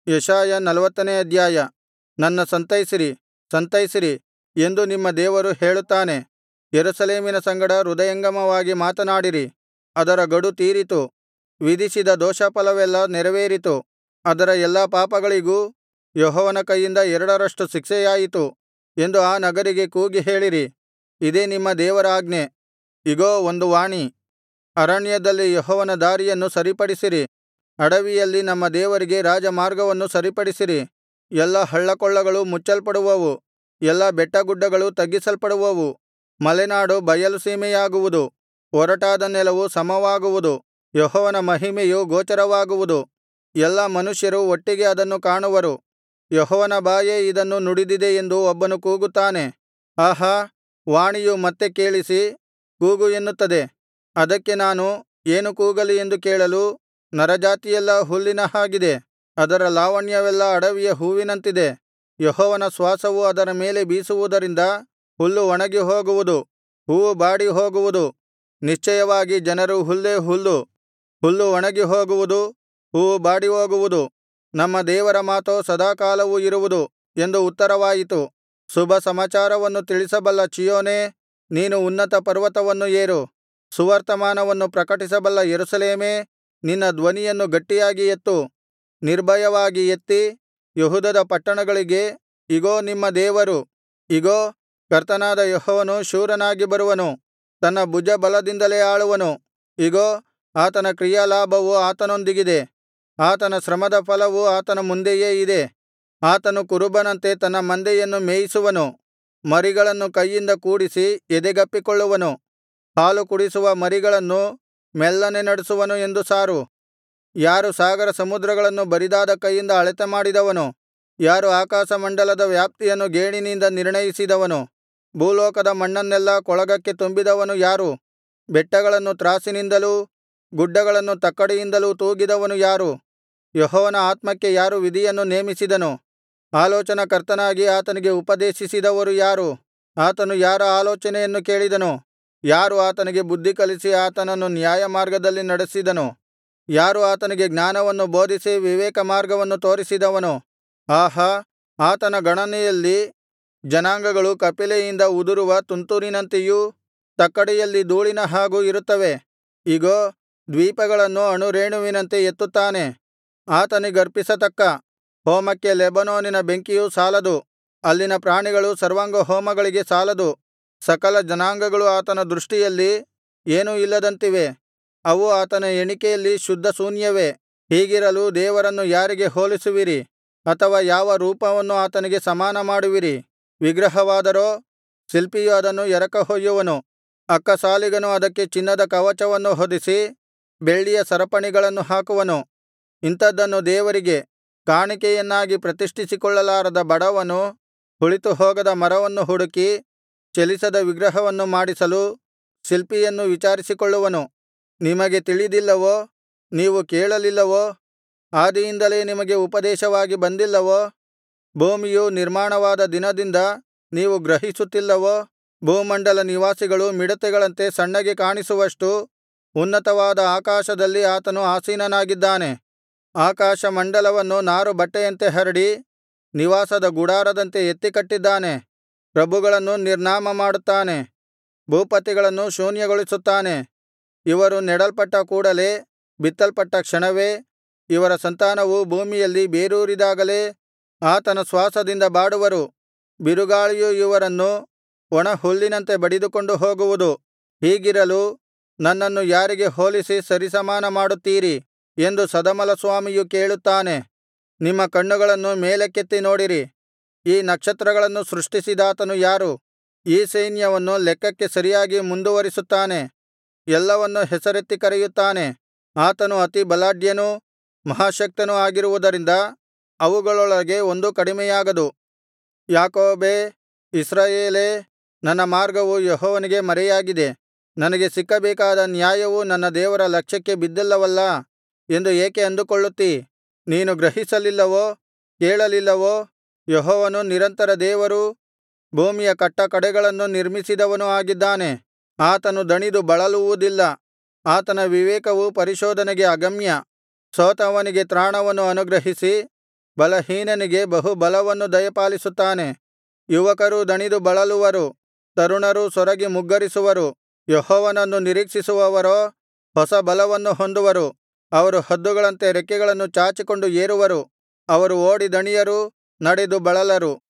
ಯೆಶಾಯ ನಲ್ವತ್ತನೇ ಅಧ್ಯಾಯ ನನ್ನ ಸಂತೈಸಿರಿ ಸಂತೈಸಿರಿ ಎಂದು ನಿಮ್ಮ ದೇವರು ಹೇಳುತ್ತಾನೆ ಯೆರೂಸಲೇಮಿನ ಸಂಗಡ ಹೃದಯಂಗಮವಾಗಿ ಮಾತನಾಡಿರಿ ಅದರ ಗಡು ತೀರಿತು ವಿಧಿಸಿದ ದೋಷಫಲವೆಲ್ಲಾ ನೆರವೇರಿತು ಅದರ ಎಲ್ಲಾ ಪಾಪಗಳಿಗೂ ಯೆಹೋವನ ಕೈಯಿಂದ ಎರಡರಷ್ಟು ಶಿಕ್ಷೆಯಾಯಿತು ಎಂದು ಆ ನಗರಿಗೆ ಕೂಗಿ ಹೇಳಿರಿ ಇದೇ ನಿಮ್ಮ ದೇವರ ಆಜ್ಞೆ ಇಗೋ ಒಂದು ವಾಣಿ ಅರಣ್ಯದಲ್ಲಿ ಯೆಹೋವನ ದಾರಿಯನ್ನು ಸರಿಪಡಿಸಿರಿ ಅಡವಿಯಲ್ಲಿ ನಮ್ಮ ದೇವರಿಗೆ ರಾಜಮಾರ್ಗವನ್ನು ಸರಿಪಡಿಸಿರಿ ಎಲ್ಲಾ ಹಳ್ಳಕೊಳ್ಳಗಳು ಮುಚ್ಚಲ್ಪಡುವವು ಎಲ್ಲಾ ಬೆಟ್ಟಗುಡ್ಡಗಳು ತಗ್ಗಿಸಲ್ಪಡುವವು ಮಲೆನಾಡು ಬಯಲು ಸೀಮೆಯಾಗುವುದು ಒರಟಾದ ನೆಲವು ಸಮವಾಗುವುದು ಯೆಹೋವನ ಮಹಿಮೆಯು ಗೋಚರವಾಗುವುದು ಎಲ್ಲಾ ಮನುಷ್ಯರು ಒಟ್ಟಿಗೆ ಅದನ್ನು ಕಾಣುವರು ಯೆಹೋವನ ಬಾಯೇ ಇದನ್ನು ನುಡಿದಿದೆ ಎಂದು ಒಬ್ಬನು ಕೂಗುತ್ತಾನೆ ಆಹಾ ವಾಣಿಯು ಮತ್ತೆ ಕೇಳಿಸಿ ಕೂಗು ಎನ್ನುತ್ತದೆ ಅದಕ್ಕೆ ನಾನು ಏನು ಕೂಗಲಿ ಎಂದು ಕೇಳಲು ನರಜಾತಿಯೆಲ್ಲಾ ಹುಲ್ಲಿನ ಹಾಗಿದೆ ಅದರ ಲಾವಣ್ಯವೆಲ್ಲಾ ಅಡವಿಯ ಹೂವಿನಂತಿದೆ ಯೆಹೋವನ ಶ್ವಾಸವು ಅದರ ಮೇಲೆ ಬೀಸುವುದರಿಂದ ಹುಲ್ಲು ಒಣಗಿ ಹೋಗುವುದು ಹೂವು ಬಾಡಿ ಹೋಗುವುದು ನಿಶ್ಚಯವಾಗಿ ಜನರು ಹುಲ್ಲೇ ಹುಲ್ಲು ಹುಲ್ಲು ಒಣಗಿ ಹೋಗುವುದು ಹೂವು ಬಾಡಿಹೋಗುವುದು ನಮ್ಮ ದೇವರ ಮಾತೋ ಸದಾಕಾಲವೂ ಇರುವುದು ಎಂದು ಉತ್ತರವಾಯಿತು ಶುಭ ಸಮಾಚಾರವನ್ನು ತಿಳಿಸಬಲ್ಲ ಚೀಯೋನೇ ನೀನು ಉನ್ನತ ಪರ್ವತವನ್ನು ಏರು ಸುವರ್ತಮಾನವನ್ನು ಪ್ರಕಟಿಸಬಲ್ಲ ಯೆರೂಸಲೇಮೇ ನಿನ್ನ ಧ್ವನಿಯನ್ನು ಗಟ್ಟಿಯಾಗಿ ಎತ್ತು ನಿರ್ಭಯವಾಗಿ ಎತ್ತಿ ಯೆಹೂದದ ಪಟ್ಟಣಗಳಿಗೆ ಇಗೋ ನಿಮ್ಮ ದೇವರು ಇಗೋ ಕರ್ತನಾದ ಯೆಹೋವನು ಶೂರನಾಗಿ ಬರುವನು ತನ್ನ ಭುಜಬಲದಿಂದಲೇ ಆಳುವನು ಇಗೋ ಆತನ ಕ್ರಿಯಾಲಾಭವು ಆತನೊಂದಿಗಿದೆ ಆತನ ಶ್ರಮದ ಫಲವು ಆತನ ಮುಂದೆಯೇ ಇದೆ ಆತನು ಕುರುಬನಂತೆ ತನ್ನ ಮಂದೆಯನ್ನು ಮೇಯಿಸುವನು ಮರಿಗಳನ್ನು ಕೈಯಿಂದ ಕೂಡಿಸಿ ಎದೆಗಪ್ಪಿಕೊಳ್ಳುವನು ಹಾಲು ಕುಡಿಸುವ ಮರಿಗಳನ್ನು ಮೆಲ್ಲನೆ ನಡೆಸುವನು ಎಂದು ಸಾರು ಯಾರು ಸಾಗರ ಸಮುದ್ರಗಳನ್ನು ಬರಿದಾದ ಕೈಯಿಂದ ಅಳತೆ ಮಾಡಿದವನು ಯಾರು ಆಕಾಶಮಂಡಲದ ವ್ಯಾಪ್ತಿಯನ್ನು ಗೇಣಿನಿಂದ ನಿರ್ಣಯಿಸಿದವನು ಭೂಲೋಕದ ಮಣ್ಣನ್ನೆಲ್ಲಾ ಕೊಳಗಕ್ಕೆ ತುಂಬಿದವನು ಯಾರು ಬೆಟ್ಟಗಳನ್ನು ತ್ರಾಸಿನಿಂದಲೂ ಗುಡ್ಡಗಳನ್ನು ತಕ್ಕಡಿಯಿಂದಲೂ ತೂಗಿದವನು ಯಾರು ಯೆಹೋವನ ಆತ್ಮಕ್ಕೆ ಯಾರು ವಿಧಿಯನ್ನು ನೇಮಿಸಿದನು ಆಲೋಚನಾಕರ್ತನಾಗಿ ಆತನಿಗೆ ಉಪದೇಶಿಸಿದವರು ಯಾರು ಆತನು ಯಾರ ಆಲೋಚನೆಯನ್ನು ಕೇಳಿದನು ಯಾರು ಆತನಿಗೆ ಬುದ್ಧಿ ಕಲಿಸಿ ಆತನನ್ನು ನ್ಯಾಯಮಾರ್ಗದಲ್ಲಿ ನಡೆಸಿದನು ಯಾರು ಆತನಿಗೆ ಜ್ಞಾನವನ್ನು ಬೋಧಿಸಿ ವಿವೇಕ ಮಾರ್ಗವನ್ನು ತೋರಿಸಿದವನು ಆಹಾ ಆತನ ಗಣನೆಯಲ್ಲಿ ಜನಾಂಗಗಳು ಕಪಿಲೆಯಿಂದ ಉದುರುವ ತುಂತುರಿನಂತೆಯೂ ತಕ್ಕಡಿಯಲ್ಲಿ ಧೂಳಿನ ಹಾಗೂ ಇರುತ್ತವೆ ಇಗೋ ದ್ವೀಪಗಳನ್ನು ಅಣುರೇಣುವಿನಂತೆ ಎತ್ತುತ್ತಾನೆ ಆತನಿಗರ್ಪಿಸತಕ್ಕ ಹೋಮಕ್ಕೆ ಲೆಬನೋನಿನ ಬೆಂಕಿಯು ಸಾಲದು ಅಲ್ಲಿನ ಪ್ರಾಣಿಗಳು ಸರ್ವಾಂಗಹೋಮಗಳಿಗೆ ಸಾಲದು ಸಕಲ ಜನಾಂಗಗಳು ಆತನ ದೃಷ್ಟಿಯಲ್ಲಿ ಏನೂ ಇಲ್ಲದಂತಿವೆ ಅವು ಆತನ ಎಣಿಕೆಯಲ್ಲಿ ಶುದ್ಧ ಶೂನ್ಯವೇ ಹೀಗಿರಲು ದೇವರನ್ನು ಯಾರಿಗೆ ಹೋಲಿಸುವಿರಿ ಅಥವಾ ಯಾವ ರೂಪವನ್ನು ಆತನಿಗೆ ಸಮಾನ ಮಾಡುವಿರಿ ವಿಗ್ರಹವಾದರೋ ಶಿಲ್ಪಿಯು ಅದನ್ನು ಎರಕಹೊಯ್ಯುವನು ಅಕ್ಕಸಾಲಿಗನು ಅದಕ್ಕೆ ಚಿನ್ನದ ಕವಚವನ್ನು ಹೊದಿಸಿ ಬೆಳ್ಳಿಯ ಸರಪಣಿಗಳನ್ನು ಹಾಕುವನು ಇಂಥದ್ದನ್ನು ದೇವರಿಗೆ ಕಾಣಿಕೆಯನ್ನಾಗಿ ಪ್ರತಿಷ್ಠಿಸಿಕೊಳ್ಳಲಾರದ ಬಡವನು ಹುಳಿತುಹೋಗದ ಮರವನ್ನು ಹುಡುಕಿ ಚಲಿಸದ ವಿಗ್ರಹವನ್ನು ಮಾಡಿಸಲು ಶಿಲ್ಪಿಯನ್ನು ವಿಚಾರಿಸಿಕೊಳ್ಳುವನು ನಿಮಗೆ ತಿಳಿದಿಲ್ಲವೋ ನೀವು ಕೇಳಲಿಲ್ಲವೋ ಆದಿಯಿಂದಲೇ ನಿಮಗೆ ಉಪದೇಶವಾಗಿ ಬಂದಿಲ್ಲವೋ ಭೂಮಿಯು ನಿರ್ಮಾಣವಾದ ದಿನದಿಂದ ನೀವು ಗ್ರಹಿಸುತ್ತಿಲ್ಲವೋ ಭೂಮಂಡಲ ನಿವಾಸಿಗಳು ಮಿಡತೆಗಳಂತೆ ಸಣ್ಣಗೆ ಕಾಣಿಸುವಷ್ಟು ಉನ್ನತವಾದ ಆಕಾಶದಲ್ಲಿ ಆತನು ಆಸೀನನಾಗಿದ್ದಾನೆ ಆಕಾಶಮಂಡಲವನ್ನು ನಾರುಬಟ್ಟೆಯಂತೆ ಹರಡಿ ನಿವಾಸದ ಗುಡಾರದಂತೆ ಎತ್ತಿಕಟ್ಟಿದ್ದಾನೆ ಪ್ರಭುಗಳನ್ನು ನಿರ್ನಾಮ ಮಾಡುತ್ತಾನೆ ಭೂಪತಿಗಳನ್ನು ಶೂನ್ಯಗೊಳಿಸುತ್ತಾನೆ ಇವರು ನೆಡಲ್ಪಟ್ಟ ಕೂಡಲೆ ಬಿತ್ತಲ್ಪಟ್ಟ ಕ್ಷಣವೇ ಇವರ ಸಂತಾನವು ಭೂಮಿಯಲ್ಲಿ ಬೇರೂರಿದಾಗಲೇ ಆತನ ಶ್ವಾಸದಿಂದ ಬಾಡುವರು ಬಿರುಗಾಳಿಯು ಇವರನ್ನು ಒಣಹುಲ್ಲಿನಂತೆ ಬಡಿದುಕೊಂಡು ಹೋಗುವುದು ಹೀಗಿರಲು ನನ್ನನ್ನು ಯಾರಿಗೆ ಹೋಲಿಸಿ ಸರಿಸಮಾನ ಮಾಡುತ್ತೀರಿ ಎಂದು ಸದಮಲಸ್ವಾಮಿಯು ಕೇಳುತ್ತಾನೆ ನಿಮ್ಮ ಕಣ್ಣುಗಳನ್ನು ಮೇಲಕ್ಕೆತ್ತಿ ನೋಡಿರಿ ಈ ನಕ್ಷತ್ರಗಳನ್ನು ಸೃಷ್ಟಿಸಿದಾತನು ಯಾರು ಈ ಸೈನ್ಯವನ್ನು ಲೆಕ್ಕಕ್ಕೆ ಸರಿಯಾಗಿ ಮುಂದುವರಿಸುತ್ತಾನೆ ಎಲ್ಲವನ್ನು ಹೆಸರೆತ್ತಿ ಕರೆಯುತ್ತಾನೆ ಆತನು ಅತಿ ಬಲಾಢ್ಯನೂ ಮಹಾಶಕ್ತನೂ ಆಗಿರುವುದರಿಂದ ಅವುಗಳೊಳಗೆ ಒಂದೂ ಕಡಿಮೆಯಾಗದು ಯಾಕೋಬೇ ಇಸ್ರಾಯೇಲೇ ನನ್ನ ಮಾರ್ಗವು ಯೆಹೋವನಿಗೆ ಮರೆಯಾಗಿದೆ ನನಗೆ ಸಿಕ್ಕಬೇಕಾದ ನ್ಯಾಯವು ನನ್ನ ದೇವರ ಲಕ್ಷ್ಯಕ್ಕೆ ಬಿದ್ದಿಲ್ಲವಲ್ಲಾ ಎಂದು ಏಕೆ ಅಂದುಕೊಳ್ಳುತ್ತೀ ನೀನು ಗ್ರಹಿಸಲಿಲ್ಲವೋ ಕೇಳಲಿಲ್ಲವೋ ಯೆಹೋವನು ನಿರಂತರ ದೇವರೂ ಭೂಮಿಯ ಕಟ್ಟಕಡೆಗಳನ್ನು ನಿರ್ಮಿಸಿದವನೂ ಆಗಿದ್ದಾನೆ ಆತನು ದಣಿದು ಬಳಲುವುದಿಲ್ಲ ಆತನ ವಿವೇಕವು ಪರಿಶೋಧನೆಗೆ ಅಗಮ್ಯ ಸೋತವನಿಗೆ ತ್ರಾಣವನ್ನು ಅನುಗ್ರಹಿಸಿ ಬಲಹೀನನಿಗೆ ಬಹು ಬಲವನ್ನು ದಯಪಾಲಿಸುತ್ತಾನೆ ಯುವಕರೂ ದಣಿದು ಬಳಲುವರು ತರುಣರೂ ಸೊರಗಿ ಮುಗ್ಗರಿಸುವರು ಯೆಹೋವನನ್ನು ನಿರೀಕ್ಷಿಸುವವರೋ ಹೊಸ ಬಲವನ್ನು ಹೊಂದುವರು ಅವರು ಹದ್ದುಗಳಂತೆ ರೆಕ್ಕೆಗಳನ್ನು ಚಾಚಿಕೊಂಡು ಏರುವರು ಅವರು ಓಡಿ ದಣಿಯರು ನಡೆದು ಬಳಲರು